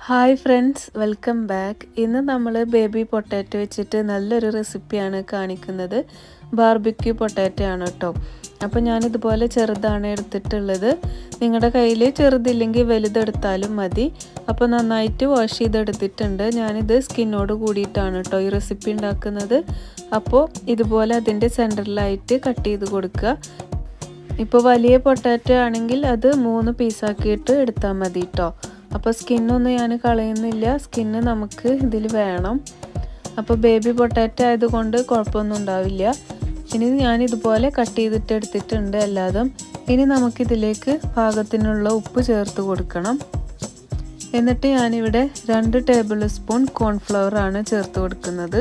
hi friends welcome back ഇന്ന് നമ്മൾ baby potato വെച്ചിട്ട് നല്ലൊരു റെസിപ്പിയാണ് കാണിക്കുന്നത് ബാർബിക്യൂ പൊട്ടാറ്റോ ആണ് കേട്ടോ അപ്പോൾ ഞാനിതുപോലെ ചെറുതാണ് എടുത്തിട്ടുള്ളത് നിങ്ങളുടെ കയ്യിൽ ചെറുതില്ലെങ്കിൽ വലുതെടുത്താലും മതി അപ്പോൾ നന്നായിട്ട് വാഷ് ചെയ്തെടുത്തിട്ടുണ്ട് ഞാനിത് സ്കിന്നോട് കൂടിയിട്ടാണ് കേട്ടോ ഈ റെസിപ്പി ഉണ്ടാക്കുന്നത് അപ്പോൾ ഇതുപോലെ അതിൻ്റെ സെൻറ്ററിലായിട്ട് കട്ട് ചെയ്ത് കൊടുക്കുക ഇപ്പോൾ വലിയ പൊട്ടാറ്റോ ആണെങ്കിൽ അത് മൂന്ന് പീസാക്കിയിട്ട് എടുത്താൽ മതി കേട്ടോ അപ്പോൾ സ്കിന്നൊന്നും ഞാൻ കളയുന്നില്ല സ്കിന്ന് നമുക്ക് ഇതിൽ വേണം അപ്പോൾ ബേബി പൊട്ടാറ്റോ ആയതുകൊണ്ട് കുഴപ്പമൊന്നും ഉണ്ടാവില്ല ഇനി ഞാൻ ഇതുപോലെ കട്ട് ചെയ്തിട്ട് എടുത്തിട്ടുണ്ട് എല്ലാതും ഇനി നമുക്കിതിലേക്ക് പാകത്തിനുള്ള ഉപ്പ് ചേർത്ത് കൊടുക്കണം എന്നിട്ട് ഞാനിവിടെ രണ്ട് ടേബിൾ സ്പൂൺ കോൺഫ്ലവർ ആണ് ചേർത്ത് കൊടുക്കുന്നത്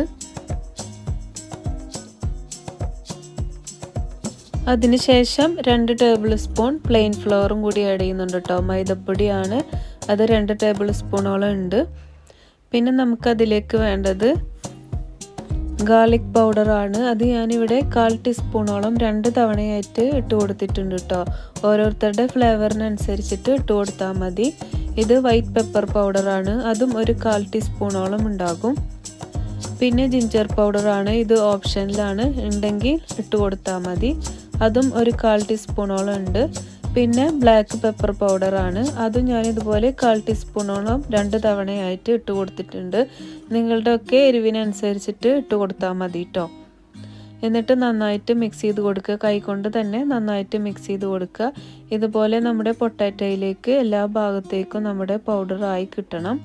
അതിനുശേഷം രണ്ട് ടേബിൾ സ്പൂൺ പ്ലെയിൻ ഫ്ലവറും കൂടി ആഡ് ചെയ്യുന്നുണ്ട് കേട്ടോ മൈദപ്പൊടിയാണ് അത് രണ്ട് ടേബിൾ സ്പൂണോളം ഉണ്ട് പിന്നെ നമുക്കതിലേക്ക് വേണ്ടത് ഗാർലിക് പൗഡറാണ് അത് ഞാനിവിടെ കാൽ ടീസ്പൂണോളം രണ്ട് തവണയായിട്ട് ഇട്ട് കൊടുത്തിട്ടുണ്ട് കേട്ടോ ഓരോരുത്തരുടെ ഫ്ലേവറിനനുസരിച്ചിട്ട് ഇട്ട് കൊടുത്താൽ മതി ഇത് വൈറ്റ് പെപ്പർ പൗഡറാണ് അതും ഒരു കാൽ ടീസ്പൂണോളം ഉണ്ടാകും പിന്നെ ജിഞ്ചർ പൗഡറാണ് ഇത് ഓപ്ഷനിലാണ് ഉണ്ടെങ്കിൽ ഇട്ട് കൊടുത്താൽ മതി അതും ഒരു കാൽ ടീസ്പൂണോളം ഉണ്ട് പിന്നെ ബ്ലാക്ക് പെപ്പർ പൗഡറാണ് അതും ഞാൻ ഇതുപോലെ കാൽ ടീസ്പൂണോളം രണ്ട് തവണയായിട്ട് ഇട്ട് കൊടുത്തിട്ടുണ്ട് നിങ്ങളുടെ ഒക്കെ എരിവിനനുസരിച്ചിട്ട് ഇട്ട് കൊടുത്താൽ മതി കേട്ടോ എന്നിട്ട് നന്നായിട്ട് മിക്സ് ചെയ്ത് കൊടുക്കുക കൈകൊണ്ട് തന്നെ നന്നായിട്ട് മിക്സ് ചെയ്ത് കൊടുക്കുക ഇതുപോലെ നമ്മുടെ പൊട്ടാറ്റോയിലേക്ക് എല്ലാ ഭാഗത്തേക്കും നമ്മുടെ പൗഡർ ആയി കിട്ടണം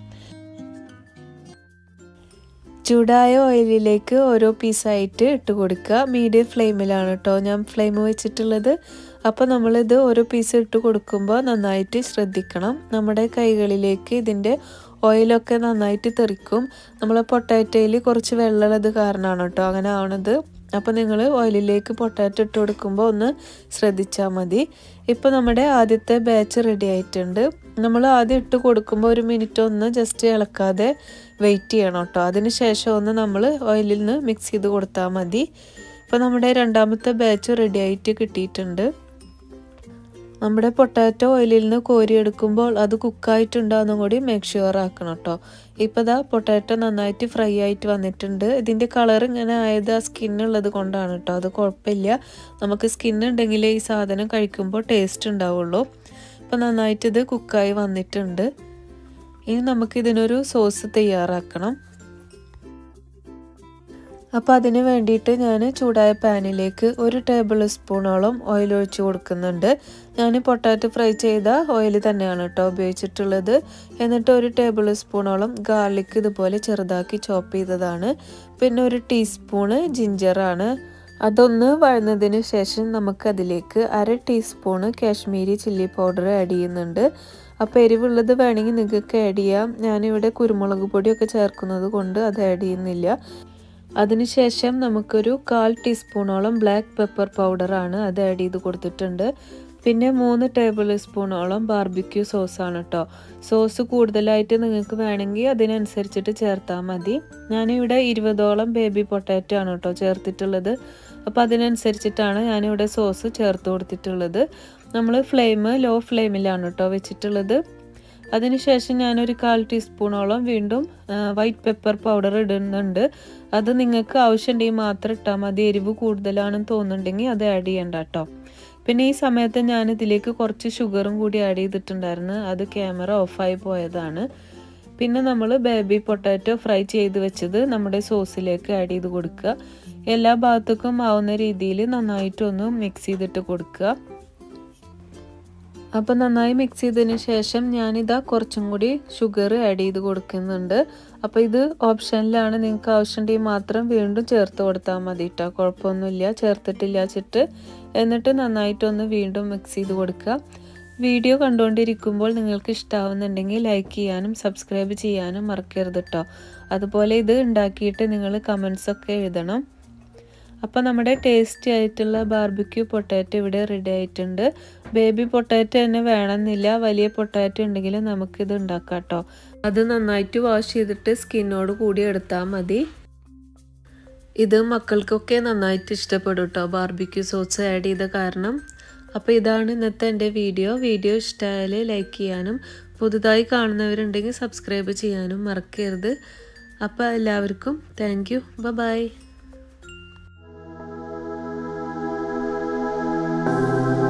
ചൂടായ ഓയിലിലേക്ക് ഓരോ പീസായിട്ട് ഇട്ട് കൊടുക്കുക മീഡിയം ഫ്ലെയിമിലാണ് കേട്ടോ ഞാൻ ഫ്ലെയിം വെച്ചിട്ടുള്ളത് അപ്പോൾ നമ്മളിത് ഓരോ പീസ് ഇട്ട് കൊടുക്കുമ്പോൾ നന്നായിട്ട് ശ്രദ്ധിക്കണം നമ്മുടെ കൈകളിലേക്ക് ഇതിൻ്റെ ഓയിലൊക്കെ നന്നായിട്ട് തെറിക്കും നമ്മൾ പൊട്ടാറ്റോയിൽ കുറച്ച് വെള്ളമുള്ളത് കാരണമാണ് കേട്ടോ അങ്ങനെ ആവണത് അപ്പോൾ നിങ്ങൾ ഓയിലിലേക്ക് പൊട്ടാറ്റോ ഇട്ട് കൊടുക്കുമ്പോൾ ഒന്ന് ശ്രദ്ധിച്ചാൽ മതി ഇപ്പോൾ നമ്മുടെ ആദ്യത്തെ ബാച്ച് റെഡി ആയിട്ടുണ്ട് നമ്മൾ ആദ്യം ഇട്ട് കൊടുക്കുമ്പോൾ ഒരു മിനിറ്റ് ഒന്ന് ജസ്റ്റ് ഇളക്കാതെ വെയിറ്റ് ചെയ്യണം കേട്ടോ അതിന് ശേഷം ഒന്ന് നമ്മൾ ഓയിലിൽ നിന്ന് മിക്സ് ചെയ്ത് കൊടുത്താൽ മതി ഇപ്പോൾ നമ്മുടെ രണ്ടാമത്തെ ബാച്ച് റെഡി ആയിട്ട് കിട്ടിയിട്ടുണ്ട് നമ്മുടെ പൊട്ടാറ്റോ ഓയിലിൽ നിന്ന് കോരിയെടുക്കുമ്പോൾ അത് കുക്കായിട്ടുണ്ടാകുന്ന കൂടി മേക്ക് ഷുവർ ആക്കണം കേട്ടോ ഇപ്പോൾ ദാ പൊട്ടാറ്റോ നന്നായിട്ട് ഫ്രൈ ആയിട്ട് വന്നിട്ടുണ്ട് ഇതിൻ്റെ കളർ ഇങ്ങനെ ആയത് ആ സ്കിന്നുള്ളത് കൊണ്ടാണ് കേട്ടോ അത് കുഴപ്പമില്ല നമുക്ക് സ്കിൻ ഉണ്ടെങ്കിലേ ഈ സാധനം കഴിക്കുമ്പോൾ ടേസ്റ്റ് ഉണ്ടാവുള്ളൂ ഇപ്പോൾ നന്നായിട്ട് ഇത് കുക്കായി വന്നിട്ടുണ്ട് ഇനി നമുക്ക് ഇതിനൊരു സോസ് തയ്യാറാക്കണം അപ്പോൾ അതിന് വേണ്ടിയിട്ട് ഞാൻ ചൂടായ പാനിലേക്ക് ഒരു ടേബിൾ സ്പൂണോളം ഓയിൽ ഒഴിച്ച് കൊടുക്കുന്നുണ്ട് ഞാൻ പൊട്ടാറ്റോ ഫ്രൈ ചെയ്ത ഓയിൽ തന്നെയാണ് കേട്ടോ ഉപയോഗിച്ചിട്ടുള്ളത് എന്നിട്ട് ഒരു ടേബിൾ സ്പൂണോളം ഗാർലിക് ഇതുപോലെ ചെറുതാക്കി ചോപ്പ് ചെയ്തതാണ് പിന്നെ ഒരു ടീസ്പൂണ് ജിഞ്ചറാണ് അതൊന്ന് വഴന്നതിന് ശേഷം നമുക്കതിലേക്ക് അര teaspoon Kashmiri chilli powder add ചെയ്യുന്നുണ്ട് അപ്പോൾ എരിവുള്ളത് വേണമെങ്കിൽ നിങ്ങൾക്ക് ആഡ് ചെയ്യാം ഞാനിവിടെ കുരുമുളക് പൊടിയൊക്കെ ചേർക്കുന്നത് കൊണ്ട് അത് ആഡ് ചെയ്യുന്നില്ല അതിനുശേഷം നമുക്കൊരു കാൽ ടീസ്പൂണോളം ബ്ലാക്ക് പെപ്പർ പൗഡറാണ് അത് ആഡ് ചെയ്ത് കൊടുത്തിട്ടുണ്ട് പിന്നെ മൂന്ന് ടേബിൾ സ്പൂണോളം ബാർബിക്യൂ സോസാണ് കേട്ടോ സോസ് കൂടുതലായിട്ട് നിങ്ങൾക്ക് വേണമെങ്കിൽ അതിനനുസരിച്ചിട്ട് ചേർത്താൽ മതി ഞാനിവിടെ ഇരുപതോളം ബേബി പൊട്ടാറ്റോ ആണ് കേട്ടോ ചേർത്തിട്ടുള്ളത് അപ്പോൾ അതിനനുസരിച്ചിട്ടാണ് ഞാനിവിടെ സോസ് ചേർത്ത് കൊടുത്തിട്ടുള്ളത് നമ്മൾ ഫ്ലെയിം ലോ ഫ്ലെയിമിലാണ് കേട്ടോ വെച്ചിട്ടുള്ളത് അതിനുശേഷം ഞാനൊരു കാൽ ടീസ്പൂണോളം വീണ്ടും വൈറ്റ് പെപ്പർ പൗഡർ ഇടുന്നുണ്ട് അത് നിങ്ങൾക്ക് ആവശ്യമുണ്ടെങ്കിൽ മാത്രം ഇട്ടാൽ മതി എരിവ് കൂടുതലാണെന്ന് തോന്നുന്നുണ്ടെങ്കിൽ അത് ആഡ് ചെയ്യണ്ട കേട്ടോ പിന്നെ ഈ സമയത്ത് ഞാൻ ഇതിലേക്ക് കുറച്ച് ഷുഗറും കൂടി ആഡ് ചെയ്തിട്ടുണ്ടായിരുന്നു അത് ക്യാമറ ഓഫായി പോയതാണ് പിന്നെ നമ്മൾ ബേബി പൊട്ടാറ്റോ ഫ്രൈ ചെയ്ത് വെച്ചത് നമ്മുടെ സോസിലേക്ക് ആഡ് ചെയ്ത് കൊടുക്കുക എല്ലാ ഭാഗത്തേക്കും ആവുന്ന രീതിയിൽ നന്നായിട്ടൊന്ന് മിക്സ് ചെയ്തിട്ട് കൊടുക്കുക അപ്പോൾ നന്നായി മിക്സ് ചെയ്തതിന് ശേഷം ഞാനിതാ കുറച്ചും കൂടി ഷുഗർ ആഡ് ചെയ്ത് കൊടുക്കുന്നുണ്ട് അപ്പോൾ ഇത് ഓപ്ഷനിലാണ് നിങ്ങൾക്ക് ആവശ്യമുണ്ടെങ്കിൽ മാത്രം വീണ്ടും ചേർത്ത് കൊടുത്താൽ മതി കേട്ടോ കുഴപ്പമൊന്നുമില്ല ചേർത്തിട്ടില്ല വെച്ചിട്ട് എന്നിട്ട് നന്നായിട്ടൊന്ന് വീണ്ടും മിക്സ് ചെയ്ത് കൊടുക്കുക വീഡിയോ കണ്ടുകൊണ്ടിരിക്കുമ്പോൾ നിങ്ങൾക്ക് ഇഷ്ടമാവുന്നുണ്ടെങ്കിൽ ലൈക്ക് ചെയ്യാനും സബ്സ്ക്രൈബ് ചെയ്യാനും മറക്കരുത് കേട്ടോ അതുപോലെ ഇത് ഉണ്ടാക്കിയിട്ട് നിങ്ങൾ കമൻസൊക്കെ എഴുതണം അപ്പോൾ നമ്മുടെ ടേസ്റ്റി ആയിട്ടുള്ള ബാർബിക്യൂ പൊട്ടാറ്റോ ഇവിടെ റെഡി ആയിട്ടുണ്ട് ബേബി പൊട്ടാറ്റോ തന്നെ വേണമെന്നില്ല വലിയ പൊട്ടാറ്റോ ഉണ്ടെങ്കിൽ നമുക്കിത് ഉണ്ടാക്കാം കേട്ടോ അത് നന്നായിട്ട് വാഷ് ചെയ്തിട്ട് സ്കിന്നോട് കൂടി എടുത്താൽ മതി ഇത് മക്കൾക്കൊക്കെ നന്നായിട്ട് ഇഷ്ടപ്പെടും കേട്ടോ ബാർബിക്യൂ സോസ് ആഡ് ചെയ്ത കാരണം അപ്പോൾ ഇതാണ് ഇന്നത്തെ എൻ്റെ വീഡിയോ വീഡിയോ ഇഷ്ടമായാൽ ലൈക്ക് ചെയ്യാനും പുതുതായി കാണുന്നവരുണ്ടെങ്കിൽ സബ്സ്ക്രൈബ് ചെയ്യാനും മറക്കരുത് അപ്പോൾ എല്ലാവർക്കും താങ്ക് യു ബൈ